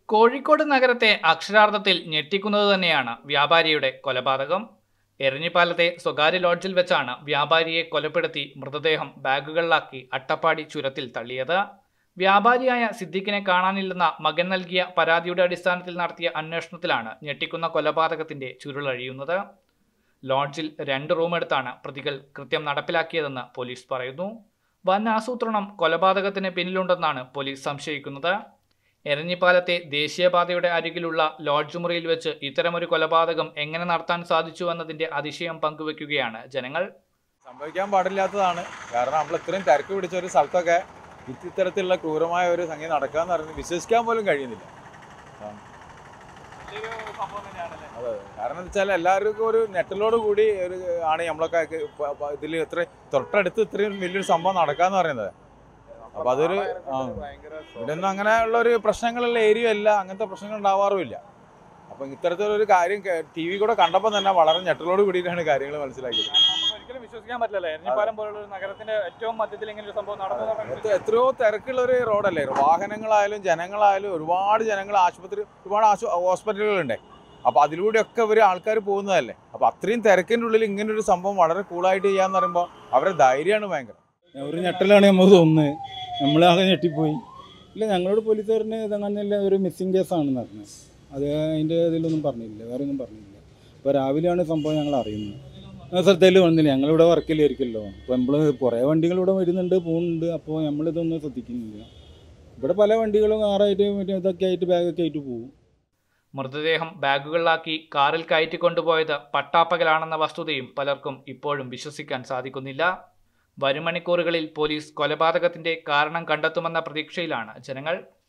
കോഴിക്കോട് നഗരത്തെ അക്ഷരാർത്ഥത്തിൽ ഞെട്ടിക്കുന്നത് തന്നെയാണ് വ്യാപാരിയുടെ കൊലപാതകം എരഞ്ഞിപ്പാലത്തെ സ്വകാര്യ ലോഡ്ജിൽ വെച്ചാണ് വ്യാപാരിയെ കൊലപ്പെടുത്തി മൃതദേഹം ബാഗുകളിലാക്കി അട്ടപ്പാടി ചുരത്തിൽ തള്ളിയത് വ്യാപാരിയായ സിദ്ദിഖിനെ കാണാനില്ലെന്ന മകൻ നൽകിയ പരാതിയുടെ അടിസ്ഥാനത്തിൽ നടത്തിയ അന്വേഷണത്തിലാണ് ഞെട്ടിക്കുന്ന കൊലപാതകത്തിന്റെ ചുരുളഴിയുന്നത് ലോഡ്ജിൽ രണ്ട് റൂമെടുത്താണ് പ്രതികൾ കൃത്യം നടപ്പിലാക്കിയതെന്ന് പോലീസ് പറയുന്നു വൻ ആസൂത്രണം കൊലപാതകത്തിന് പിന്നിലുണ്ടെന്നാണ് പോലീസ് സംശയിക്കുന്നത് എരഞ്ഞിപ്പാലത്തെ ദേശീയപാതയുടെ അരികിലുള്ള ലോഡ്ജ് മുറിയിൽ വെച്ച് ഇത്തരമൊരു കൊലപാതകം എങ്ങനെ നടത്താൻ സാധിച്ചു എന്നതിന്റെ അതിശയം പങ്കുവെക്കുകയാണ് ജനങ്ങൾ സംഭവിക്കാൻ പാടില്ലാത്തതാണ് കാരണം നമ്മൾ ഇത്രയും തിരക്ക് പിടിച്ച ഒരു സ്ഥലത്തൊക്കെ ഇത് ഇത്തരത്തിലുള്ള ക്രൂരമായ ഒരു സംഗതി നടക്കാന്ന് പറയുന്നത് വിശ്വസിക്കാൻ പോലും കഴിയുന്നില്ല അതെ കാരണം എന്ന് വെച്ചാൽ എല്ലാവർക്കും ഒരു നെറ്റിലോട് കൂടി ഒരു ആണ് നമ്മളൊക്കെ ഇതിൽ ഇത്ര തൊട്ടടുത്ത് ഇത്രയും വലിയൊരു സംഭവം നടക്കാന്ന് പറയുന്നത് അപ്പൊ അതൊരു ആ, ഇവിടെ ഒന്നും അങ്ങനെയുള്ള ഒരു പ്രശ്നങ്ങളുള്ള ഏരിയ അല്ല അങ്ങനത്തെ പ്രശ്നങ്ങൾ ഉണ്ടാവാറുമില്ല അപ്പൊ ഇത്തരത്തിലൊരു കാര്യം ടി വി കൂടെ കണ്ടപ്പോൾ തന്നെ വളരെ ഞെട്ടലോട് കൂടിയിട്ടാണ് കാര്യങ്ങൾ മനസ്സിലാക്കിയത് നമുക്ക് ഒരിക്കലും വിശ്വസിക്കാൻ പറ്റില്ലല്ലോ എരഞ്ഞിപ്പാലം പോലുള്ള ഒരു നഗരത്തിന്റെ ഏറ്റവും മധ്യത്തിൽ ഇങ്ങനെ ഒരു സംഭവം നടന്നു എന്ന് പറഞ്ഞാൽ എത്ര- എത്രയോ തിരക്കുള്ള ഒരു റോഡല്ലേ വാഹനങ്ങളായാലും ജനങ്ങളായാലും ഒരുപാട് ജനങ്ങൾ ആശുപത്രി ഒരുപാട് ആശു ഹോസ്പിറ്റലുകളുണ്ട് അപ്പൊ അതിലൂടെയൊക്കെ ഇവർ ആൾക്കാർ പോകുന്നതല്ലേ അപ്പൊ അത്രയും തിരക്കിൻ്റെ ഉള്ളിൽ ഇങ്ങനെ ഒരു സംഭവം വളരെ കൂളായിട്ട് ചെയ്യാന്ന് പറയുമ്പോൾ അവരുടെ ധൈര്യമാണ് ഭയങ്കര ഒരു ഞെട്ടലാണ് നമുക്ക് തോന്നുന്നത് നമ്മളാകെ ഞെട്ടിപ്പോയി ഇല്ല ഞങ്ങളോട് പോലീസുകാരന് ഇതങ്ങനെയല്ല ഒരു മിസ്സിംഗ് കേസാണെന്ന് പറഞ്ഞത് അത് അതിൻ്റെ ഇതിലൊന്നും പറഞ്ഞില്ല വേറെ ഒന്നും പറഞ്ഞില്ല അപ്പോൾ രാവിലെയാണ് സംഭവം ഞങ്ങൾ അറിയുന്നത് ആ ശ്രദ്ധയിൽ വന്നില്ല ഞങ്ങളിവിടെ വർക്കിലായിരിക്കുമല്ലോ അപ്പോൾ നമ്മൾ കുറേ വണ്ടികൾ ഇവിടെ വരുന്നുണ്ട് പോകുന്നുണ്ട് അപ്പോൾ നമ്മളിതൊന്നും ശ്രദ്ധിക്കുന്നില്ല ഇവിടെ പല വണ്ടികളും കാറായിട്ട് മറ്റേ ഇതൊക്കെ ആയിട്ട് ബാഗൊക്കെ ആയിട്ട് പോകും മൃതദേഹം ബാഗുകളിലാക്കി കാറിൽ കയറ്റിക്കൊണ്ടുപോയത് പട്ടാപ്പകലാണെന്ന വസ്തുതയും പലർക്കും ഇപ്പോഴും വിശ്വസിക്കാൻ സാധിക്കുന്നില്ല വരും മണിക്കൂറുകളിൽ പോലീസ് കൊലപാതകത്തിന്റെ കാരണം കണ്ടെത്തുമെന്ന പ്രതീക്ഷയിലാണ് ജനങ്ങൾ